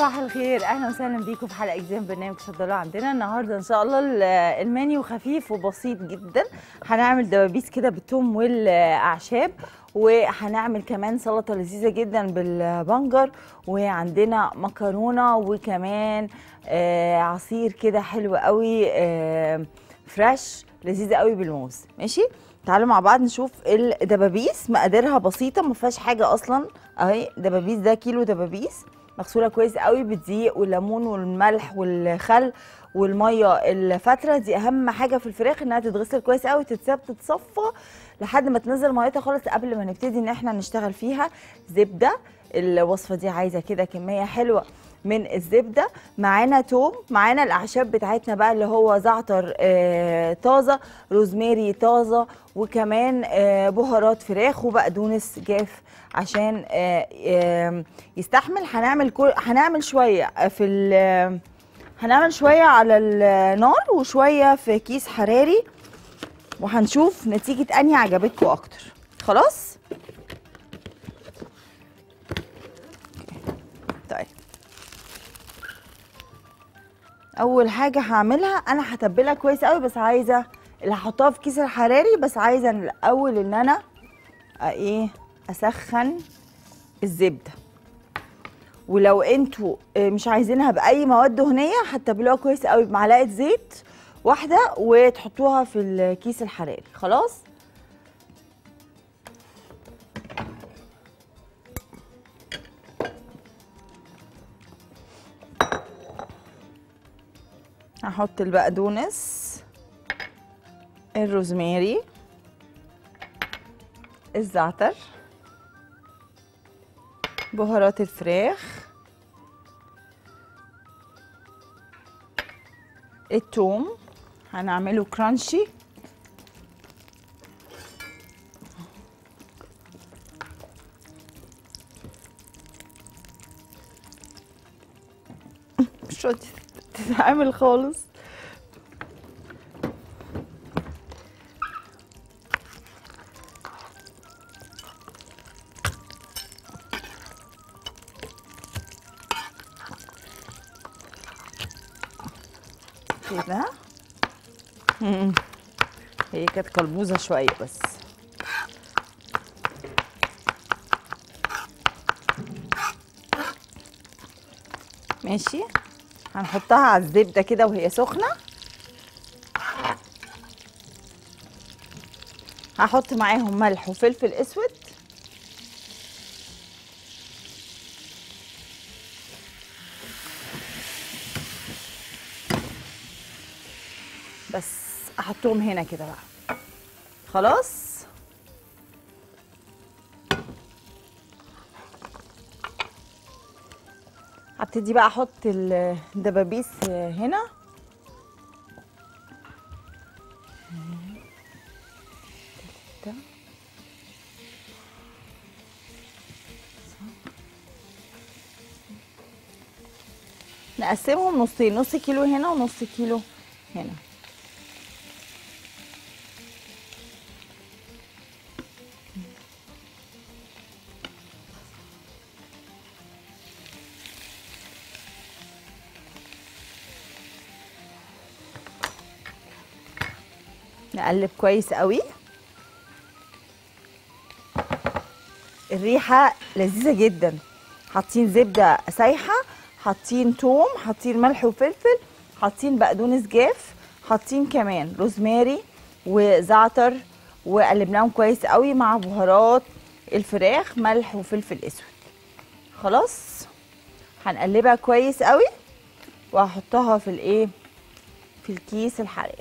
صباح الخير اهلا وسهلا بيكم في حلقه جديده من برنامج صدرة عندنا النهارده ان شاء الله ال- المنيو خفيف وبسيط جدا هنعمل دبابيس كده بالثوم والاعشاب وهنعمل كمان سلطه لذيذه جدا بالبنجر وعندنا مكرونه وكمان آه عصير كده حلو قوي آه فريش لذيذه قوي بالموز ماشي تعالوا مع بعض نشوف الدبابيس مقاديرها بسيطه ما فيهاش حاجه اصلا اهي دبابيس ده كيلو دبابيس مغسوله كويس قوي بالدقيق والليمون والملح والخل والميه الفتره دي اهم حاجه في الفراخ انها تتغسل كويس قوي تتساب تتصفى لحد ما تنزل ميتها خالص قبل ما نبتدي ان احنا نشتغل فيها زبده الوصفه دي عايزه كده كميه حلوه من الزبده معانا توم معانا الاعشاب بتاعتنا بقى اللي هو زعتر آه طازه روزماري طازه وكمان آه بهارات فراخ وبقدونس جاف عشان آه آه يستحمل هنعمل كل هنعمل شويه في ال هنعمل شويه على النار وشويه في كيس حراري وهنشوف نتيجه انهي عجبتكم اكتر خلاص طيب اول حاجه هعملها انا هتبلها كويس قوي بس عايزه اللي هحطها في كيس الحراري بس عايزه الاول ان انا ايه اسخن الزبده ولو انتوا آه، مش عايزينها باي مواد دهنيه هتتبلوها كويس قوي بمعلقه زيت واحده وتحطوها في الكيس الحراري خلاص هحط البقدونس الروزماري الزعتر بهارات الفراخ التوم هنعمله كرانشي مش راضية تتعامل خالص كده مم. هي كانت قلبوزه شويه بس ماشي هنحطها على الزبده كده وهي سخنه هحط معاهم ملح وفلفل اسود بس احطهم هنا كده بقى خلاص هبتدي بقى احط الدبابيس هنا تلاتة. نقسمهم نصين نص كيلو هنا ونص كيلو هنا نقلب كويس قوي الريحه لذيذه جدا حاطين زبده سايحه حاطين توم حاطين ملح وفلفل حاطين بقدونس جاف حاطين كمان روزماري وزعتر وقلبناهم كويس قوي مع بهارات الفراخ ملح وفلفل اسود خلاص هنقلبها كويس قوي وهحطها في الايه في الكيس الحراري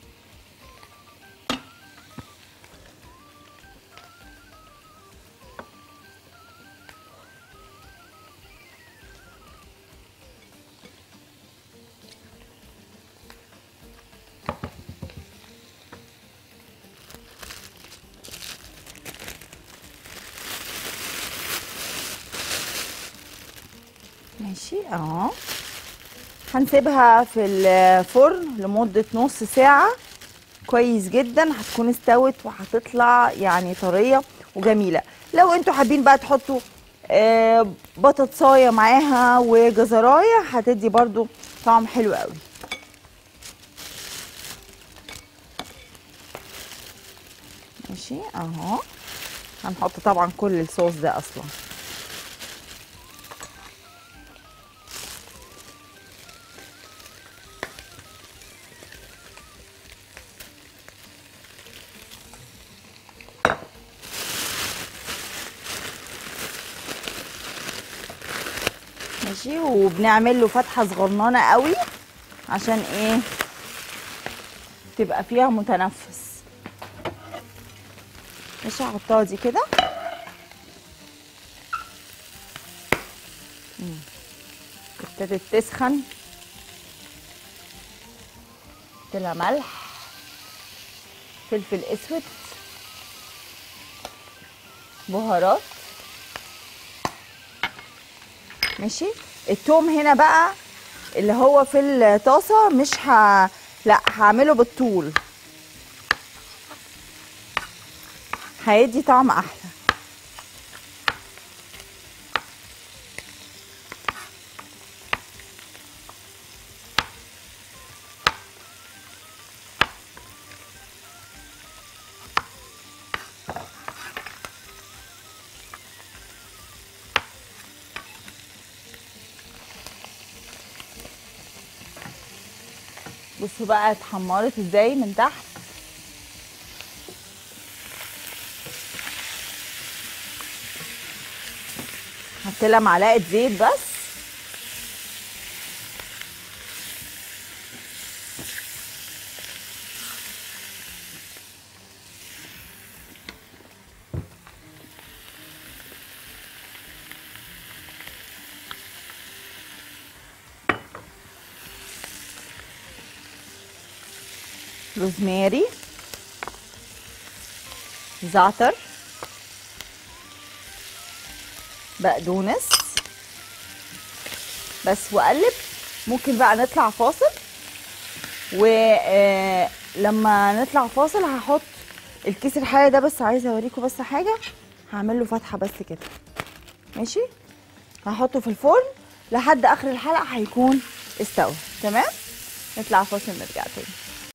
ماشي اهو هنسيبها في الفرن لمدة نص ساعة كويس جدا هتكون استوت وهتطلع يعني طرية وجميلة لو انتوا حابين بقى تحطوا آه، بطاطسايه معاها وجزرايه هتدي برضو طعم حلو قوي ماشي اهو هنحط طبعا كل الصوص ده اصلا ماشي وبنعمل له فتحه صغننه قوي عشان ايه تبقى فيها متنفس ماشي هحطها دي كده مم. ابتدت تسخن حط لها ملح فلفل اسود بهارات ماشي التوم هنا بقى اللي هو في الطاسه مش ه... لا هعمله بالطول هيدي طعم احلى بصوا بقى اتحمرت ازاي من تحت حط لها معلقه زيت بس روزماري زعتر بقدونس بس واقلب ممكن بقى نطلع فاصل ولما نطلع فاصل هحط الكيس الحقيقي ده بس عايزه اوريكم بس حاجه هعمل له فتحه بس كده ماشي هحطه في الفرن لحد اخر الحلقه هيكون استوى تمام نطلع فاصل نرجع تاني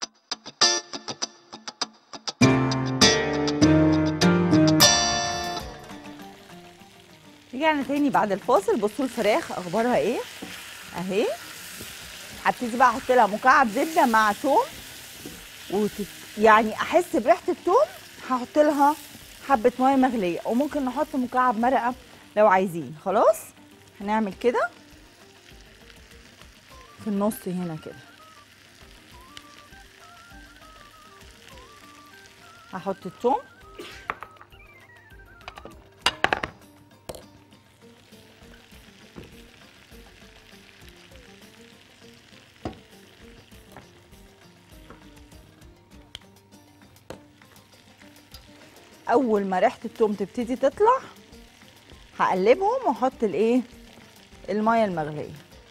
رجعنا تاني بعد الفاصل بصوا الفراخ اخبارها ايه اهي هبتدي بقى احط لها مكعب زبده مع توم وتت... يعني احس بريحه التوم هحط لها حبه ميه مغليه وممكن نحط مكعب مرقه لو عايزين خلاص هنعمل كده في النص هنا كده هحط التوم اول ما ريحه التوم تبتدي تطلع هقلبهم واحط الايه الميه المغليه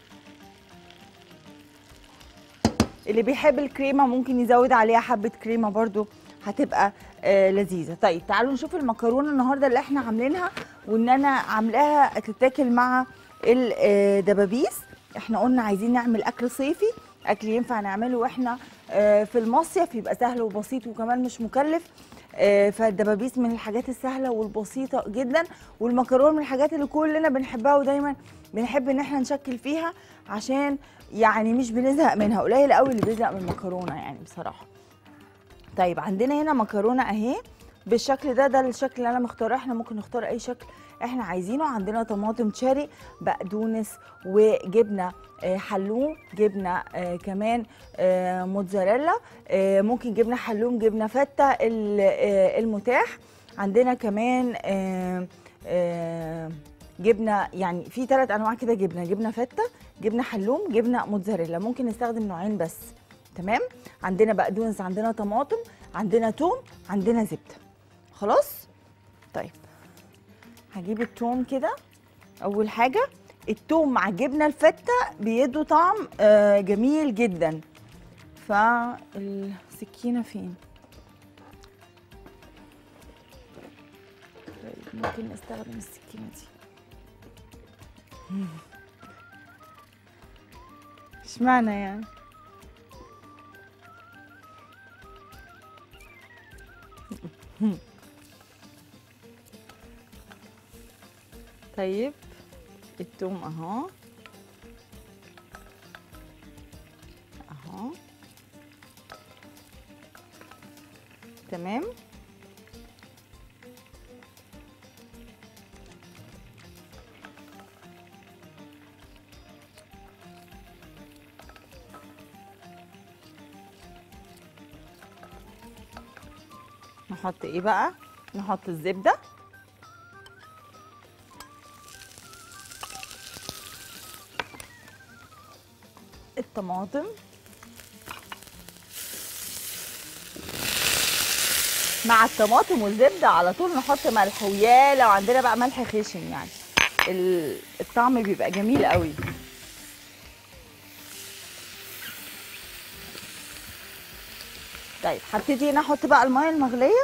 اللي بيحب الكريمه ممكن يزود عليها حبه كريمه برضو هتبقى آه لذيذه طيب تعالوا نشوف المكرونه النهارده اللي احنا عاملينها وان انا عاملاها تتاكل مع الدبابيس احنا قلنا عايزين نعمل اكل صيفي اكل ينفع نعمله واحنا آه في المصيف يبقى سهل وبسيط وكمان مش مكلف آه، فالدبابيس من الحاجات السهله والبسيطه جدا والمكرونه من الحاجات اللي كلنا بنحبها ودايما بنحب ان احنا نشكل فيها عشان يعني مش بنزهق منها قليل قوي اللي بيزهق من المكرونه يعني بصراحه طيب عندنا هنا مكرونه اهي بالشكل ده ده الشكل اللي انا مختاره احنا ممكن نختار اي شكل احنا عايزينه عندنا طماطم تشاري بقدونس وجبنه آه، حلوم جبنه آه، كمان آه، موتزاريلا آه، ممكن جبنه حلوم جبنه فته ال- آه، المتاح عندنا كمان آه، آه، جبنه يعني في ثلاث انواع كده جبنه جبنه فته جبنه حلوم جبنه موتزاريلا ممكن نستخدم نوعين بس تمام عندنا بقدونس عندنا طماطم عندنا توم عندنا زبده خلاص طيب هجيب التوم كده اول حاجه التوم مع الجبنه الفته بيدوا طعم آه، جميل جدا فالسكينه فين طيب ممكن نستخدم السكينه دي اشمعنى يعني طيب التوم اهو اهو تمام نحط ايه بقى نحط الزبده الطماطم مع الطماطم والزبده على طول نحط ملح ويا لو عندنا بقى ملح خشن يعني ال- الطعم بيبقى جميل قوي طيب هبتدي هنا احط بقى الميه المغليه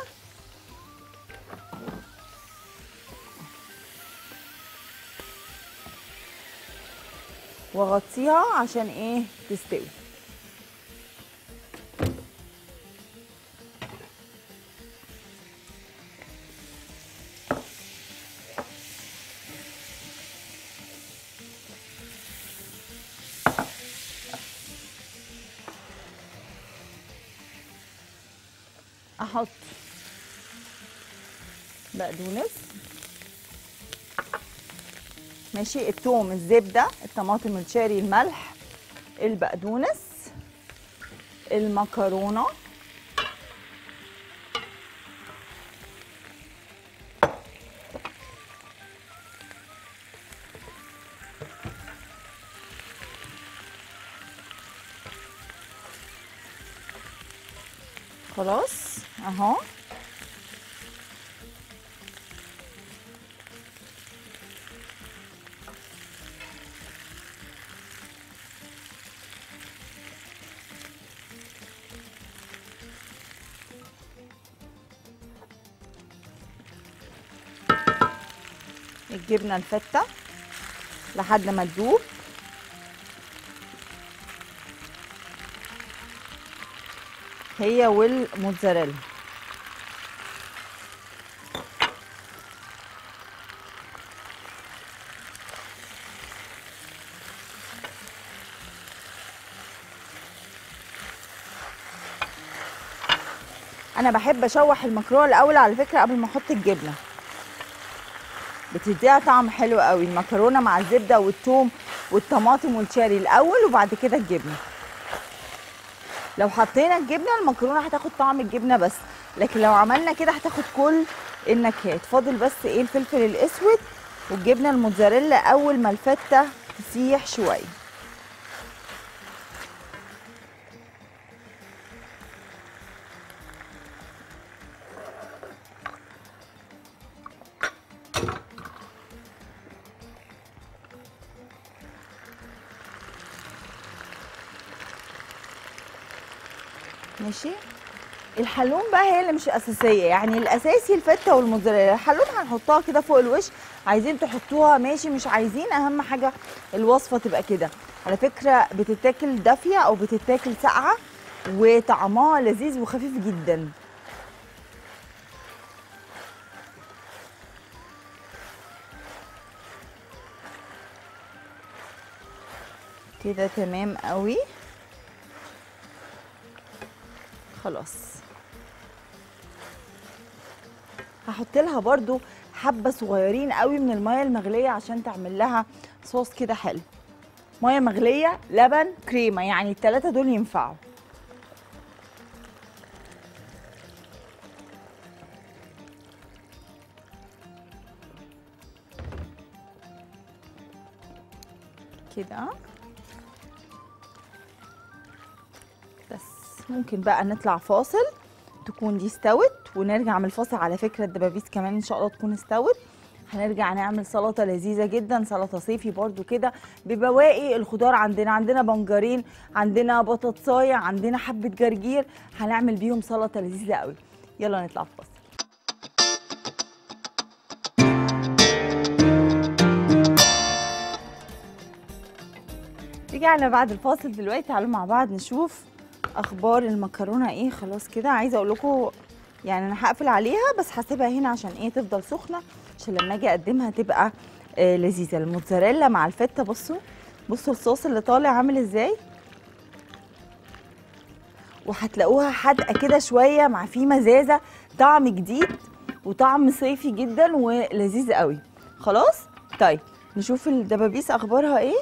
واغطيها عشان ايه تستوي احط بقدونس ماشي الثوم الزبده الطماطم الشاري الملح البقدونس المكرونه خلاص اهو الجبنه الفته لحد ما تدوب هي والموتزاريلا انا بحب اشوح المكرونه الاول على فكره قبل ما احط الجبنه بتديها طعم حلو قوي المكرونه مع الزبده والثوم والطماطم والشاري الاول وبعد كده الجبنه لو حطينا الجبنه المكرونه هتاخد طعم الجبنه بس لكن لو عملنا كده هتاخد كل النكهات فاضل بس ايه الفلفل الاسود والجبنه الموتزاريلا اول ما الفته تسيح شويه ماشي الحلوم بقى هي اللي مش اساسيه يعني الاساسي الفته والموتزاريلا الحلوم هنحطها كده فوق الوش عايزين تحطوها ماشي مش عايزين اهم حاجه الوصفه تبقى كده على فكره بتتاكل دافيه او بتتاكل ساقعه وطعمها لذيذ وخفيف جدا كده تمام قوي خلاص هحط لها برضو حبه صغيرين قوي من الميه المغليه عشان تعمل لها صوص كده حلو ميه مغليه لبن كريمه يعني الثلاثه دول ينفعوا كده بس ممكن بقى نطلع فاصل تكون دي استوت ونرجع من الفاصل على فكره الدبابيس كمان ان شاء الله تكون استوت هنرجع نعمل سلطه لذيذه جدا سلطه صيفي برضو كده ببواقي الخضار عندنا عندنا بنجرين عندنا بطاطسايه عندنا حبه جرجير هنعمل بيهم سلطه لذيذه قوي يلا نطلع فاصل ورجعنا بعد الفاصل دلوقتي تعالوا مع بعض نشوف اخبار المكرونه ايه خلاص كده عايزه اقول لكم يعني انا هقفل عليها بس هسيبها هنا عشان ايه تفضل سخنه عشان لما اجي اقدمها تبقى آه لذيذه الموتزاريلا مع الفته بصوا بصوا الصوص اللي طالع عامل ازاي وهتلاقوها حادقه كده شويه مع فيه مزازه طعم جديد وطعم صيفي جدا ولذيذ قوي خلاص طيب نشوف الدبابيس اخبارها ايه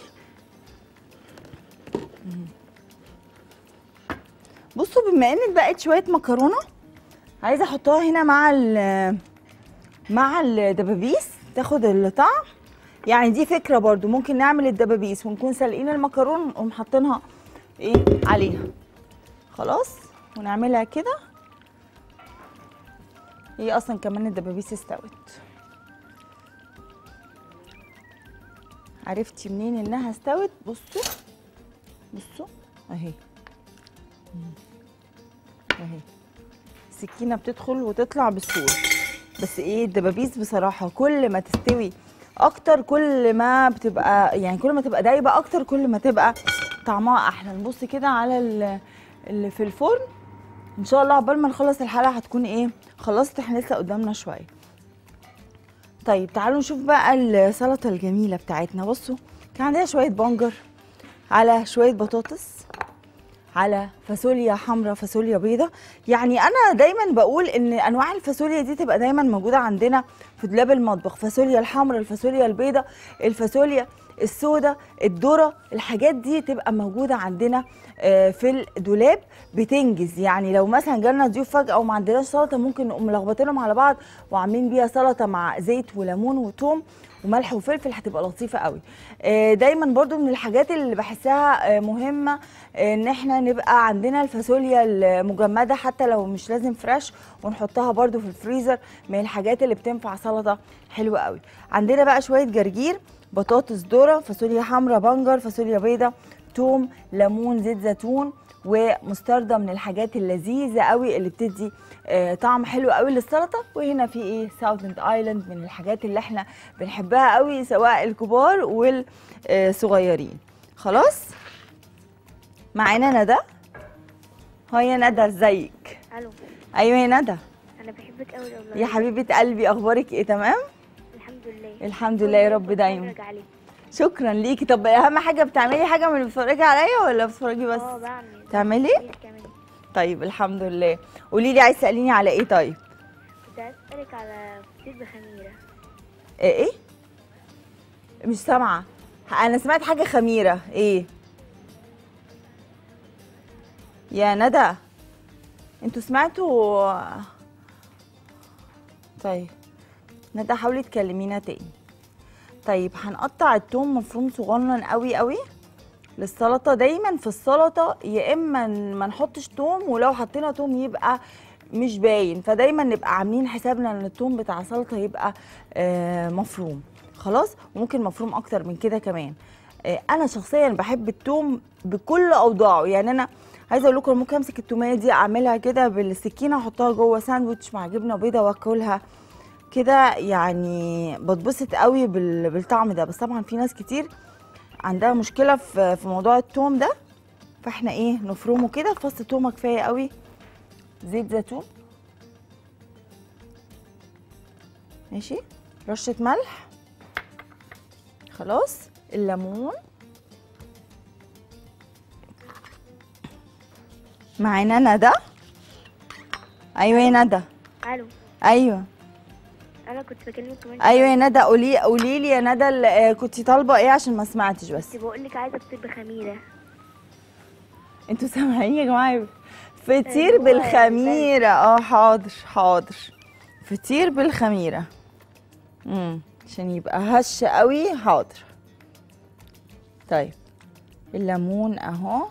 بصوا بما ان اتبقت شويه مكرونه عايزه احطها هنا مع ال مع الدبابيس تاخد الطعم يعني دي فكره برضو ممكن نعمل الدبابيس ونكون سالقين المكرونه ونقوم حاطينها ايه عليها خلاص ونعملها كده هي اصلا كمان الدبابيس استوت عرفتي منين انها استوت بصوا بصوا اهي مم. اهي السكينه بتدخل وتطلع بسهوله بس ايه الدبابيس بصراحه كل ما تستوي اكتر كل ما بتبقى يعني كل ما تبقى دايبه اكتر كل ما تبقى طعمها احلى نبص كده على ال- اللي في الفرن ان شاء الله عقبال ما نخلص الحلقه هتكون ايه خلصت احنا لسه قدامنا شويه طيب تعالوا نشوف بقى السلطه الجميله بتاعتنا بصوا كان عندنا شويه بنجر على شويه بطاطس على فاصوليا حمراء فاصوليا بيضة يعني انا دايما بقول ان انواع الفاصوليا دي تبقى دايما موجوده عندنا في دولاب المطبخ فاصوليا الحمراء الفاصوليا البيضة الفاصوليا السوداء الذره الحاجات دي تبقى موجوده عندنا آه، في الدولاب بتنجز يعني لو مثلا جالنا ضيوف فجاه وما عندناش سلطه ممكن نقوم ملخبطينهم على بعض وعاملين بيها سلطه مع زيت وليمون وثوم وملح وفلفل هتبقى لطيفه قوي آه، دايما برضو من الحاجات اللي بحسها آه، مهمه آه، ان احنا نبقى عندنا الفاصوليا المجمده حتى لو مش لازم فريش ونحطها برضو في الفريزر من الحاجات اللي بتنفع سلطه حلوه قوي عندنا بقى شويه جرجير بطاطس ذره فاصوليا حمراء بنجر فاصوليا بيضه توم ليمون زيت زيتون ومستردة من الحاجات اللذيذة قوي اللي بتدي آه طعم حلو قوي للسلطة وهنا في ايه ساوثند ايلاند من الحاجات اللي احنا بنحبها قوي سواء الكبار والصغيرين خلاص معانا ندى هاي يا ندى ازيك الو ايوه يا ندى انا بحبك قوي والله يا حبيبة قلبي اخبارك ايه تمام الحمد لله الحمد لله يا رب كنت دايما بتفرج عليك. شكرا ليكي طب اهم حاجة بتعملي حاجة من اللي بتتفرجي عليا ولا بتتفرجي بس اه بعمل تعملي؟ كتير كمان طيب الحمد لله قولي لي عايز تساليني على ايه طيب كنت عايز اسالك على فطير بخميره ايه, إيه؟ مش سامعه انا سمعت حاجه خميره ايه يا ندى انتوا سمعتوا طيب ندى حاولي تكلمينا تاني طيب هنقطع التوم مفروم صغنن قوي قوي للسلطه دايما في السلطه يا اما ما نحطش توم ولو حطينا توم يبقى مش باين فدايما نبقى عاملين حسابنا ان التوم بتاع السلطه يبقى آه، مفروم خلاص وممكن مفروم اكتر من كده كمان آه، انا شخصيا بحب التوم بكل اوضاعه يعني انا عايزه اقول لكم ممكن امسك التوميه دي اعملها كده بالسكينه احطها جوه ساندوتش مع جبنه بيضه واكلها كده يعني بتبسط قوي بال- بالطعم ده بس طبعا في ناس كتير عندها مشكله في في موضوع التوم ده فاحنا ايه نفرمه كده فص تومه كفايه قوي زيت زيتون ماشي رشه ملح خلاص الليمون معانا ندى ايوه يا ندى الو ايوه انا كنت بكلمك كمان ايوه يا ندى قولي قولي لي يا ندى ال- آه، كنتي طالبه ايه عشان ما سمعتش بس كنت بقول لك عايزه فطير بخميره انتوا سامعين يا جماعه فطير أيوة، بالخميره اه حاضر حاضر فطير بالخميره امم عشان يبقى هش قوي حاضر طيب الليمون اهو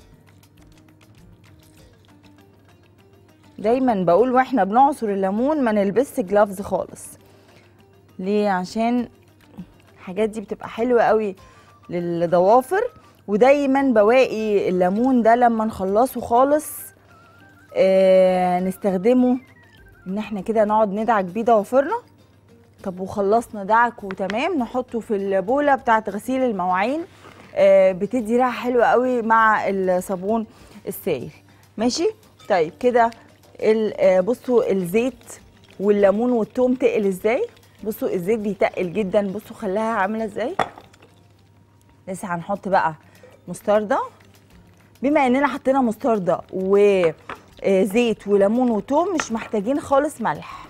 دايما بقول واحنا بنعصر الليمون ما نلبسش جلافز خالص ليه عشان الحاجات دي بتبقى حلوه قوي للضوافر ودايما بواقي الليمون ده لما نخلصه خالص آه نستخدمه ان احنا كده نقعد ندعك بيه ضوافرنا طب وخلصنا دعك وتمام نحطه في البوله بتاعه غسيل المواعين آه، بتدي ريحه حلوه قوي مع الصابون السائل ماشي طيب كده ال- آه، بصوا الزيت والليمون والثوم تقل ازاي بصوا الزيت بيتقل جدا بصوا خلاها عامله ازاي لسه هنحط بقى مستردة بما اننا حطينا مستردة وزيت وليمون وتوم مش محتاجين خالص ملح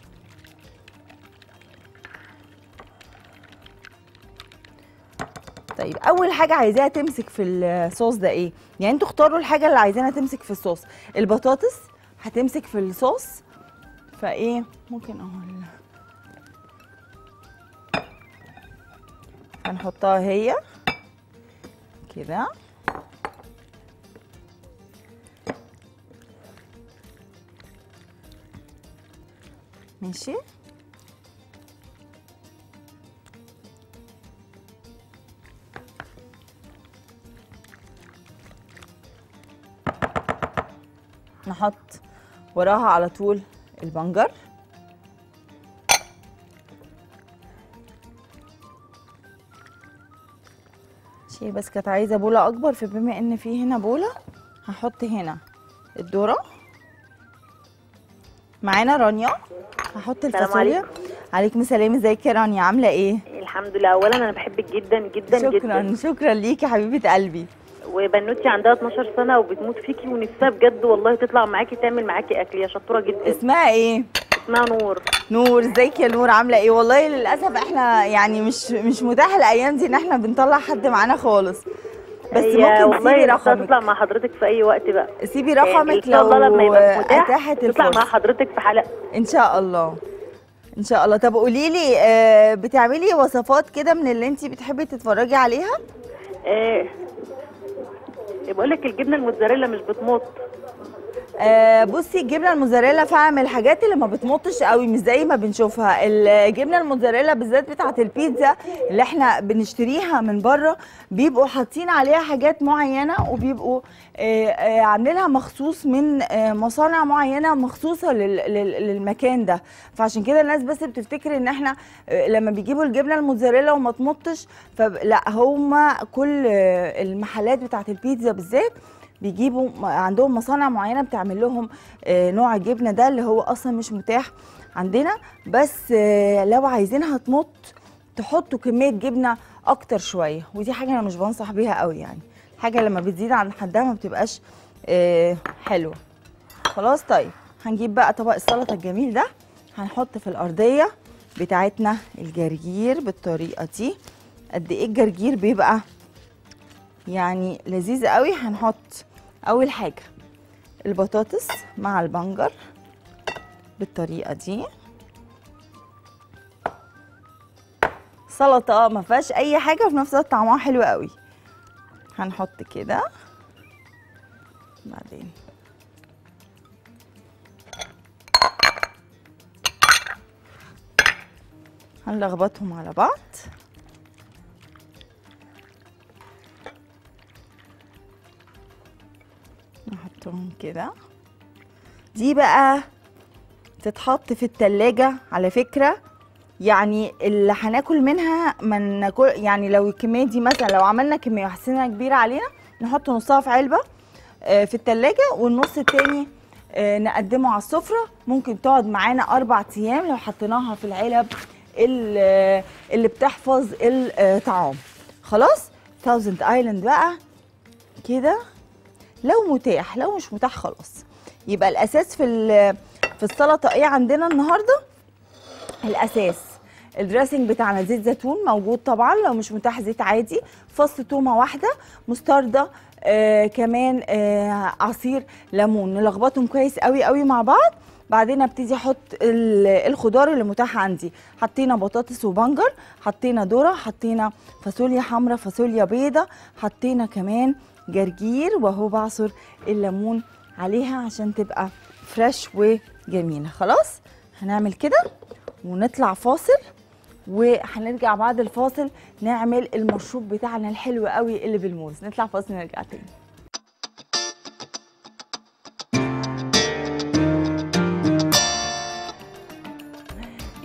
طيب اول حاجه عايزاها تمسك في الصوص ده ايه يعني انتوا اختاروا الحاجه اللي عايزينها تمسك في الصوص البطاطس هتمسك في الصوص فايه ممكن اهو هنحطها هي كده ماشي نحط وراها على طول البنجر شيء بس كانت عايزه بوله اكبر فبما ان في هنا بوله هحط هنا الذره معانا رانيا هحط السلام الفاصوليا عليكم. عليكم السلام ازيك يا رانيا عامله ايه الحمد لله اولا انا بحبك جدا جدا شكرا جدا شكرا ليكي حبيبه قلبي وبنوتي عندها 12 سنه وبتموت فيكي ونفسها بجد والله تطلع معاكي تعمل معاكي اكل يا شطوره جدا اسمها ايه اسمها نور نور ازيك يا نور عامله ايه والله للاسف احنا يعني مش مش متاح الايام دي ان احنا بنطلع حد معانا خالص بس هي ممكن والله تسيبي نفسها تطلع رقمك مع حضرتك في اي وقت بقى سيبي يعني رقمك ان شاء الله لو لما يبقى متاح اتاحت تطلع مع الفرصه حضرتك في حلقه ان شاء الله ان شاء الله طب قولي لي آه، بتعملي وصفات كده من اللي انت بتحبي تتفرجي عليها ايه بقول لك الجبنه الموتزاريلا مش بتمط آه، بصي الجبنه الموزاريلا فعلا من الحاجات اللي ما بتمطش قوي مش زي ما بنشوفها الجبنه الموزاريلا بالذات بتاعه البيتزا اللي احنا بنشتريها من بره بيبقوا حاطين عليها حاجات معينه وبيبقوا آه، آه، عاملينها مخصوص من آه، مصانع معينه مخصوصه لل- لل- للمكان ده فعشان كده الناس بس بتفتكر ان احنا آه، لما بيجيبوا الجبنه الموزاريلا وما تمطش فلا هما كل آه، المحلات بتاعه البيتزا بالذات بيجيبوا م- عندهم مصانع معينه بتعمل لهم آه، نوع الجبنه ده اللي هو اصلا مش متاح عندنا بس آه، لو عايزينها تمط تحطوا كميه جبنه اكتر شويه ودي حاجه انا مش بنصح بيها قوي يعني حاجه لما بتزيد عن حدها ما بتبقاش آه، حلوه خلاص طيب هنجيب بقى طبق السلطه الجميل ده هنحط في الارضيه بتاعتنا الجرجير بالطريقه دي قد ايه الجرجير بيبقى يعني لذيذ قوي هنحط اول حاجه البطاطس مع البنجر بالطريقه دي سلطه ما فيهاش اي حاجه وفي نفس الوقت طعمها حلو قوي هنحط كده بعدين هنلخبطهم على بعض نحطهم كده دي بقى تتحط في التلاجة على فكرة يعني اللي هناكل منها ما ناكل يعني لو الكمية دي مثلا لو عملنا كمية وحسيناها كبيرة علينا نحط نصها في علبة آه، في التلاجة والنص التاني آه، نقدمه على السفرة ممكن تقعد معانا أربع أيام لو حطيناها في العلب ال- اللي بتحفظ الطعام خلاص ثاوزند ايلاند بقى كده لو متاح لو مش متاح خلاص يبقى الاساس في ال- في السلطه ايه عندنا النهارده الاساس الدريسنج بتاعنا زيت زيتون موجود طبعا لو مش متاح زيت عادي فص تومه واحده مستردة آه كمان آه عصير ليمون نلخبطهم كويس قوي قوي مع بعض بعدين ابتدي احط ال- الخضار اللي متاح عندي حطينا بطاطس وبنجر حطينا ذره حطينا فاصوليا حمراء فاصوليا بيضه حطينا كمان جرجير وهو بعصر الليمون عليها عشان تبقى فريش وجميله خلاص هنعمل كده ونطلع فاصل وهنرجع بعد الفاصل نعمل المشروب بتاعنا الحلو قوي اللي بالموز نطلع فاصل نرجع تاني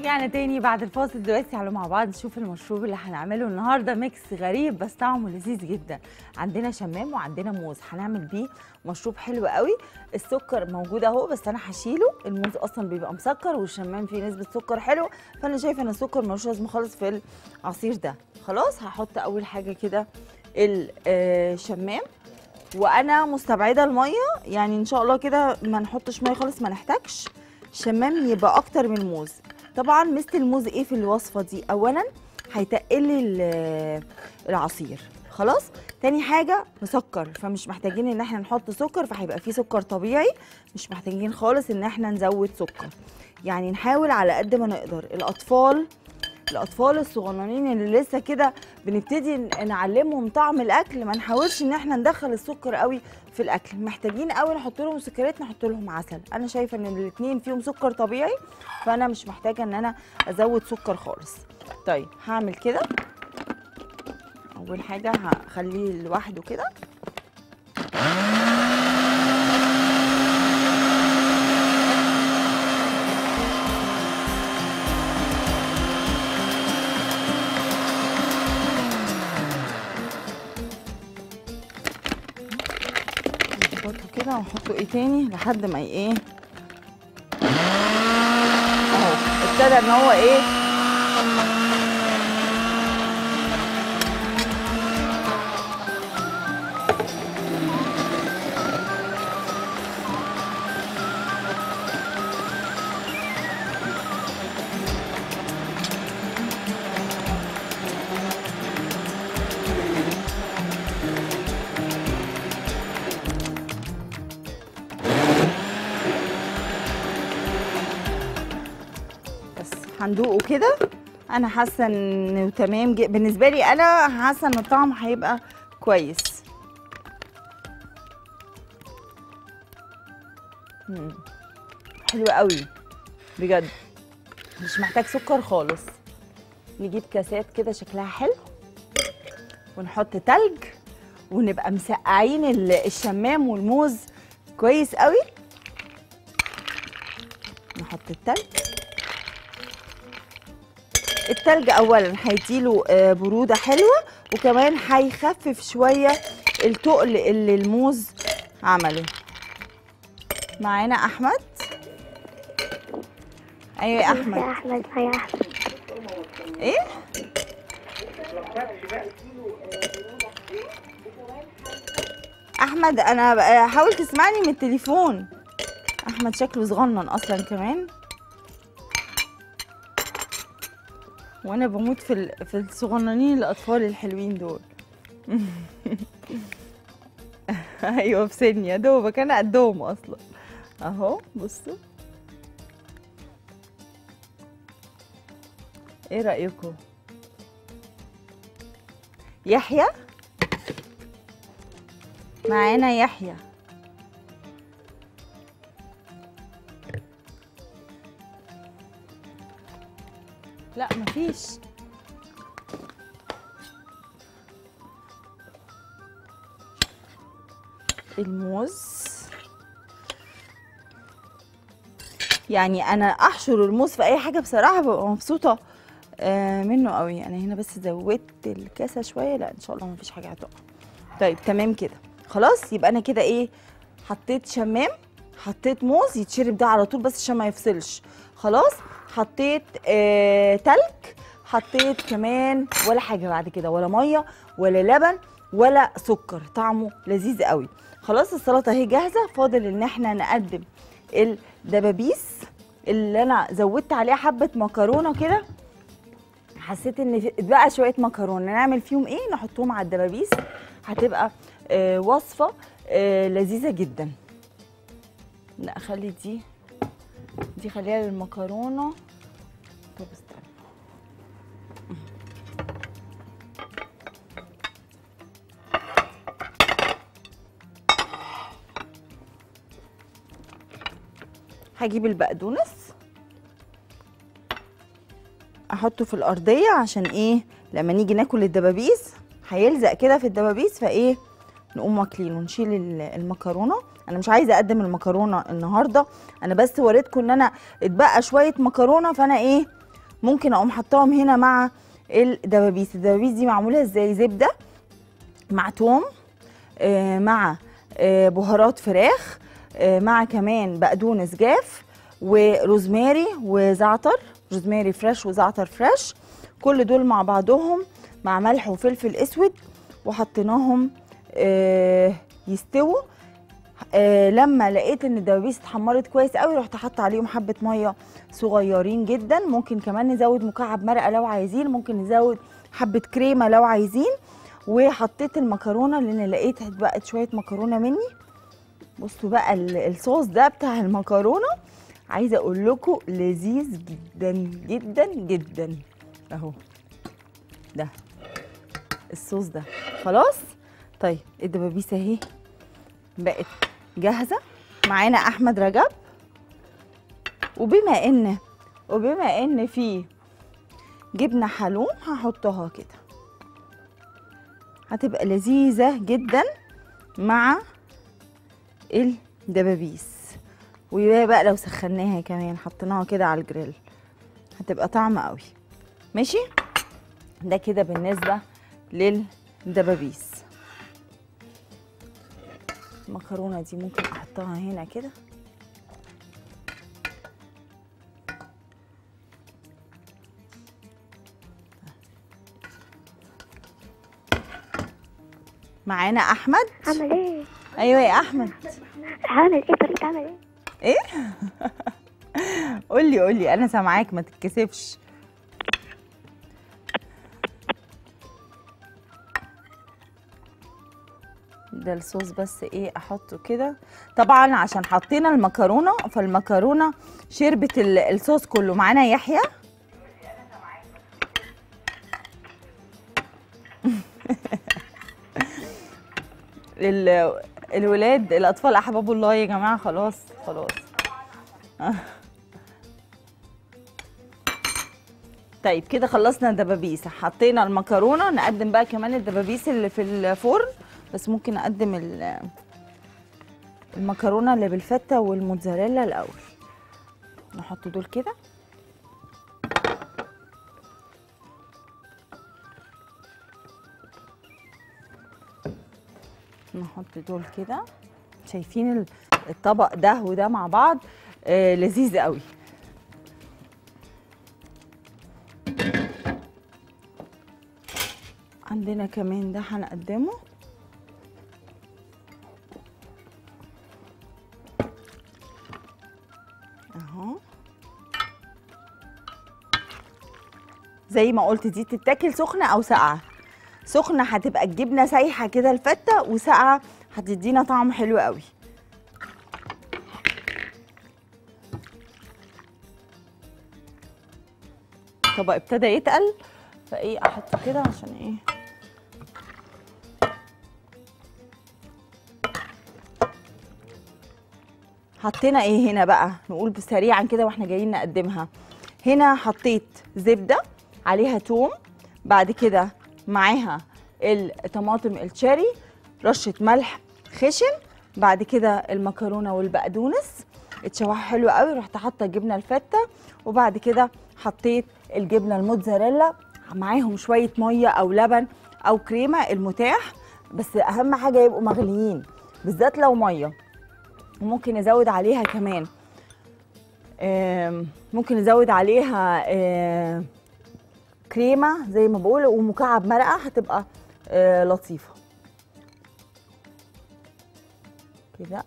رجعنا تاني بعد الفاصل دلوقتي تعالوا مع بعض نشوف المشروب اللي هنعمله النهارده ميكس غريب بس طعمه لذيذ جدا عندنا شمام وعندنا موز هنعمل بيه مشروب حلو قوي السكر موجود اهو بس انا هشيله الموز اصلا بيبقى مسكر والشمام فيه نسبه سكر حلو فانا شايفه ان السكر ملوش لازمه خالص في العصير ده خلاص هحط اول حاجه كده الشمام وانا مستبعده الميه يعني ان شاء الله كده ما نحطش ميه خالص ما نحتاجش الشمام يبقى اكتر من الموز طبعا مثل الموز ايه في الوصفه دي اولا هيتقل لي ال- العصير خلاص تاني حاجه مسكر فمش محتاجين ان احنا نحط سكر فهيبقى فيه سكر طبيعي مش محتاجين خالص ان احنا نزود سكر يعني نحاول على قد ما نقدر الاطفال الاطفال الصغننين اللي لسه كده بنبتدي ن- نعلمهم طعم الاكل ما نحاولش ان احنا ندخل السكر قوي في الاكل محتاجين قوي نحط لهم سكريات نحط لهم عسل انا شايفه ان الاثنين فيهم سكر طبيعي فانا مش محتاجه ان انا ازود سكر خالص طيب هعمل كده اول حاجه هخليه لوحده كده نظبطه كده ونحطه ايه تاني لحد ما ي- ايه اهو ابتدى ان هو ايه بس هندوقه كده انا حاسه انه تمام ج- بالنسبه لي انا حاسه ان الطعم هيبقى كويس مم. حلو قوي بجد مش محتاج سكر خالص نجيب كاسات كده شكلها حلو ونحط تلج ونبقى مسقعين ال- الشمام والموز كويس قوي نحط التلج التلج اولا هيديله آه، بروده حلوه وكمان هيخفف شويه التقل اللي الموز عمله معانا احمد ايوه يا يا احمد احمد يا احمد ايه احمد انا بقى- حاول تسمعني من التليفون احمد شكله صغنن اصلا كمان وانا بموت في ال- في الصغننين الاطفال الحلوين دول ايوه في سني يا دوبك انا قدهم اصلا اهو بصوا ايه رايكم يحيى معانا يحيى لا مفيش الموز يعني انا احشر الموز في اي حاجه بصراحه ببقى مبسوطه آه، منه قوي انا هنا بس زودت الكاسه شويه لا ان شاء الله مفيش حاجه هتقع طيب تمام كده خلاص يبقى انا كده ايه حطيت شمام حطيت موز يتشرب ده على طول بس عشان ما يفصلش خلاص حطيت آه تلج حطيت كمان ولا حاجه بعد كده ولا ميه ولا لبن ولا سكر طعمه لذيذ قوي خلاص السلطه اهي جاهزه فاضل ان احنا نقدم الدبابيس اللي انا زودت عليها حبه مكرونه كده حسيت ان في- بقى شويه مكرونه نعمل فيهم ايه نحطهم على الدبابيس هتبقى آه وصفه آه لذيذه جدا لا خلي دي دي خليها للمكرونه طب استنى هجيب البقدونس احطه في الارضيه عشان ايه لما نيجي ناكل الدبابيس هيلزق كده في الدبابيس فايه نقوم واكلينه نشيل ال- المكرونه انا مش عايزه اقدم المكرونه النهارده انا بس وريتكم ان انا اتبقى شويه مكرونه فانا ايه ممكن اقوم حطاهم هنا مع الدبابيس الدبابيس دي معموله ازاي زبده مع توم آه، مع آه، بهارات فراخ آه، مع كمان بقدونس جاف وروزماري وزعتر روزماري فريش وزعتر فريش كل دول مع بعضهم مع ملح وفلفل اسود وحطيناهم آه، يستووا آه، لما لقيت ان الدبابيس اتحمرت كويس قوي رحت حاطه عليهم حبه ميه صغيرين جدا ممكن كمان نزود مكعب مرقه لو عايزين ممكن نزود حبه كريمه لو عايزين وحطيت المكرونه لان لقيت بقت شويه مكرونه مني بصوا بقى ال- الصوص ده بتاع المكرونه عايزه اقول لكم لذيذ جدا جدا جدا اهو ده الصوص ده خلاص طيب الدبابيس اهي بقت جاهزه معانا احمد رجب وبما ان وبما ان في جبنه حلوم هحطها كده هتبقى لذيذه جدا مع الدبابيس ويا بقى لو سخناها كمان حطيناها كده على الجريل هتبقى طعم قوي ماشي ده كده بالنسبه للدبابيس المكرونه دي ممكن احطها هنا كده معانا احمد عمل ايه؟ ايوه يا احمد عمل ايه طريقة عمل ايه؟ ايه قولي قولي انا سامعاك ما تتكسفش ده الصوص بس ايه احطه كده طبعا عشان حطينا المكرونه فالمكرونه شربت ال- الصوص كله معانا يحيى ال- الولاد الاطفال احباب الله يا جماعه خلاص خلاص طيب كده خلصنا الدبابيس حطينا المكرونه نقدم بقى كمان الدبابيس اللي في الفرن بس ممكن نقدم ال- المكرونه اللي بالفته والموتزاريلا الاول نحط دول كده نحط دول كده شايفين ال- الطبق ده وده مع بعض آه لذيذ قوي عندنا كمان ده هنقدمه اهو زي ما قلت دي تتاكل سخنه او ساقعه سخنه هتبقى الجبنه سايحه كده الفته وساقعه هتدينا طعم حلو قوي الطبق ابتدى يتقل فايه احطه كده عشان ايه حطينا ايه هنا بقى نقول سريعا كده واحنا جايين نقدمها هنا حطيت زبده عليها توم بعد كده معاها الطماطم الشيري رشه ملح خشن بعد كده المكرونه والبقدونس اتشوحوا حلو قوي رحت حاطه الجبنه الفته وبعد كده حطيت الجبنه الموتزاريلا معاهم شويه ميه او لبن او كريمه المتاح بس اهم حاجه يبقوا مغليين بالذات لو ميه وممكن نزود عليها كمان آم، ممكن نزود عليها آم، كريمه زي ما بقول ومكعب مرقه هتبقى آه، لطيفه كده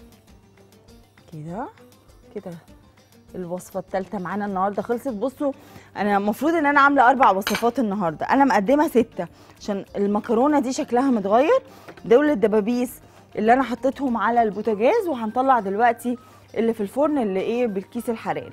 كده كده الوصفه الثالثه معانا النهارده خلصت بصوا انا المفروض ان انا عامله اربع وصفات النهارده انا مقدمه سته عشان المكرونه دي شكلها متغير دول الدبابيس اللي انا حطيتهم على البوتاجاز وهنطلع دلوقتي اللي في الفرن اللي ايه بالكيس الحراري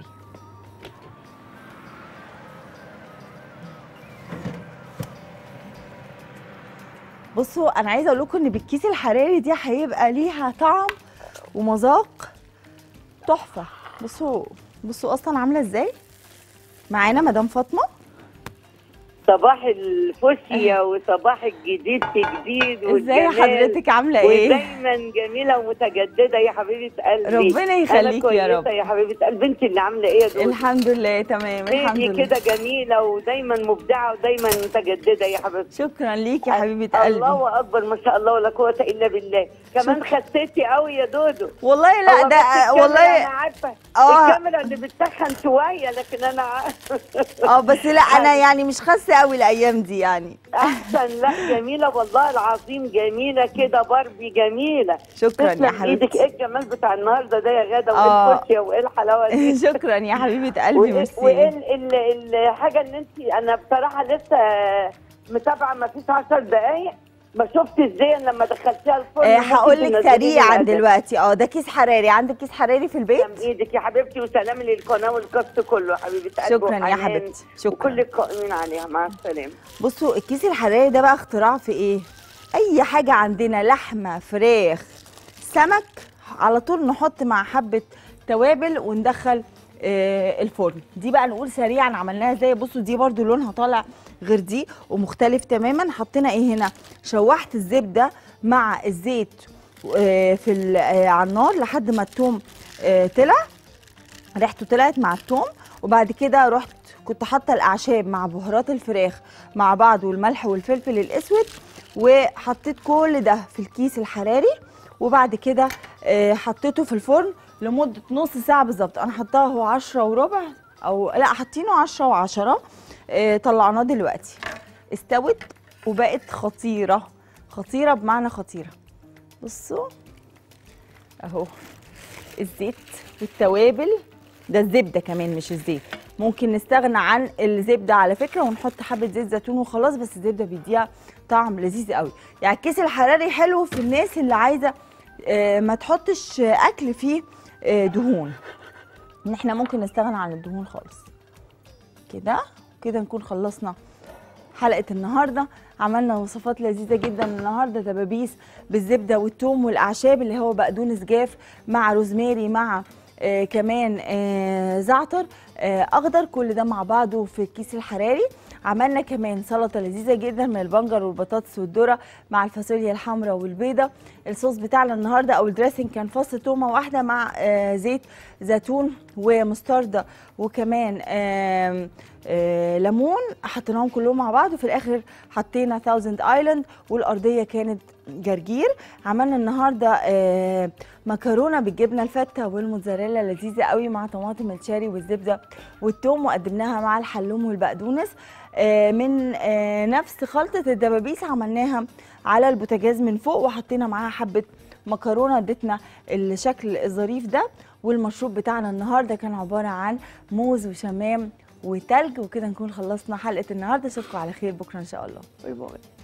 بصوا انا عايزه اقول لكم ان بالكيس الحراري دي هيبقى ليها طعم ومذاق تحفه بصوا بصوا اصلا عامله ازاي معانا مدام فاطمه صباح الفوشيا وصباح الجديد في جديد ازاي والجمال حضرتك عامله ايه ودايما جميله ومتجدده يا حبيبه قلبي ربنا يخليك أنا يا رب. كويسة يا حبيبه قلبي انت اللي عامله ايه يا دود الحمد لله تمام الحمد بيبي لله كده جميله ودايما مبدعه ودايما متجدده يا حبيبتي شكرا ليك يا حبيبه قلبي الله اكبر ما شاء الله ولا قوه الا بالله كمان خسيتي قوي يا دودو والله لا هو ده بس الكاميرا انا والله عارفه آه. الكاميرا اللي بتسخن شويه لكن انا عارفه اه بس لا انا يعني مش خاسه قوي الايام دي يعني احسن لا جميله والله العظيم جميله كده باربي جميله شكرا يا تسلم ايدك حبيبتي ايه الجمال بتاع النهارده ده يا غاده آه. وايه الفوشيا وايه الحلاوه دي شكرا يا حبيبه قلبي وايه ميرسي وإيه ال- ال- الحاجه اللي انت انا بصراحه لسه متابعه ما فيش 10 دقائق ما شفت ازاي لما دخلتيها الفرن آه، ممكن هقول لك تنزلي لي سريعا الأدب. دلوقتي اه ده كيس حراري عندك كيس حراري في البيت تسلم ايدك يا حبيبتي وسلام للقناه والكاست كله يا حبيبه قلبي شكرا يا وحنان حبيبتي شكرا وكل القائمين عليها مع السلامه بصوا الكيس الحراري ده بقى اختراع في ايه اي حاجه عندنا لحمه فراخ سمك على طول نحط مع حبه توابل وندخل آه الفرن دي بقى نقول سريعا عملناها ازاي بصوا دي برضو لونها طالع غير دي ومختلف تماما حطينا ايه هنا شوحت الزبده مع الزيت آه في ال- آه على النار لحد ما التوم آه طلع ريحته طلعت مع التوم وبعد كده رحت كنت حاطه الاعشاب مع بهارات الفراخ مع بعض والملح والفلفل الاسود وحطيت كل ده في الكيس الحراري وبعد كده آه، حطيته في الفرن لمده نص ساعه بالظبط انا حطاه هو 10 وربع او لا حاطينه 10 و10 طلعناه دلوقتي استوت وبقت خطيره خطيره بمعنى خطيره بصوا اهو الزيت والتوابل ده الزبده كمان مش الزيت ممكن نستغنى عن الزبده على فكره ونحط حبه زيت زيتون وخلاص بس الزبده بيديها طعم لذيذ قوي يعني الكيس الحراري حلو في الناس اللي عايزه آه، ما تحطش آه، اكل فيه آه، دهون ان احنا ممكن نستغنى عن الدهون خالص كده كده نكون خلصنا حلقه النهارده عملنا وصفات لذيذه جدا النهارده دبابيس بالزبده والثوم والاعشاب اللي هو بقدونس جاف مع روزماري مع آه كمان آه زعتر آه اخضر كل ده مع بعضه في الكيس الحراري عملنا كمان سلطه لذيذه جدا من البنجر والبطاطس والذره مع الفاصوليا الحمراء والبيضه الصوص بتاعنا النهارده او الدريسنج كان فص تومه واحده مع آه زيت زيتون ومستردة وكمان آم آه ليمون حطيناهم كلهم مع بعض وفي الاخر حطينا ثاوزند ايلاند والارضيه كانت جرجير عملنا النهارده آه مكرونه بالجبنه الفته والموتزاريلا لذيذه قوي مع طماطم الشاري والزبده والثوم وقدمناها مع الحلوم والبقدونس آه من آه نفس خلطه الدبابيس عملناها على البوتاجاز من فوق وحطينا معاها حبه مكرونه ادتنا الشكل الظريف ده والمشروب بتاعنا النهارده كان عباره عن موز وشمام وتلج وكده نكون خلصنا حلقه النهارده اشوفكم على خير بكره ان شاء الله باي باي